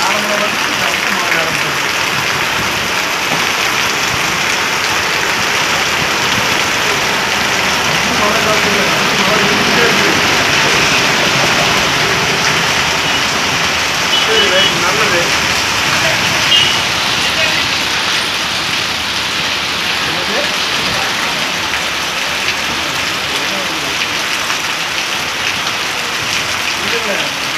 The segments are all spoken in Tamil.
மணி வரைக்கும் அடுத்து மழை ஆரம்பிச்சிருச்சு மழை காலத்துல மழை இருந்துட்டே இருக்கு சரி ரைட் நல்லது என்னது? இல்ல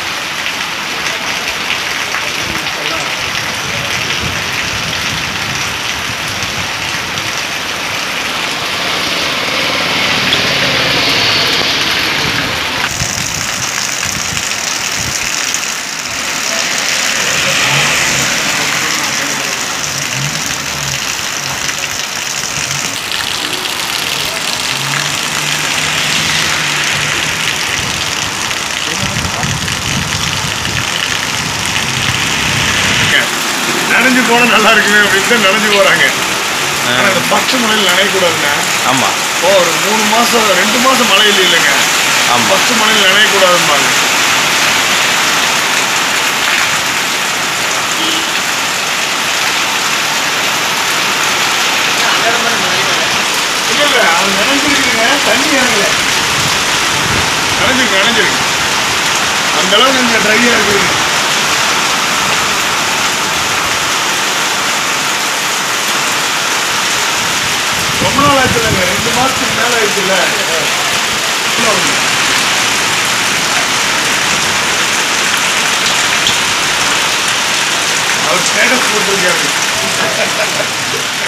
நனைஞ்சு போனா நல்லா இருக்குமே அப்படின்னு தான் நனைஞ்சு போறாங்க ஆனா இந்த பச்சை மழையில் நனையக்கூடாதுங்க ஆமாம் ஓ ஒரு மூணு மாசம் ரெண்டு மாசம் மழை இல்லை இல்லைங்க ஆமாம் பச்சை மழையில் நனையக்கூடாதும்பாங்க இல்ல இல்ல அது நனைஞ்சிருக்குங்க தண்ணி இறங்கல நனைஞ்சிருக்கு நனைஞ்சிருக்கு அந்த அளவுக்கு இங்க ட்ரையா இருக்குதுங்க ரொம்ப நாள் ஆச்சுலங்க ரெண்டு மாசத்துக்கு மேல ஆயிடுச்சுல உள்ள வாங்க. அவர் ஸ்டேட்டஸ் போட்டிருக்காரு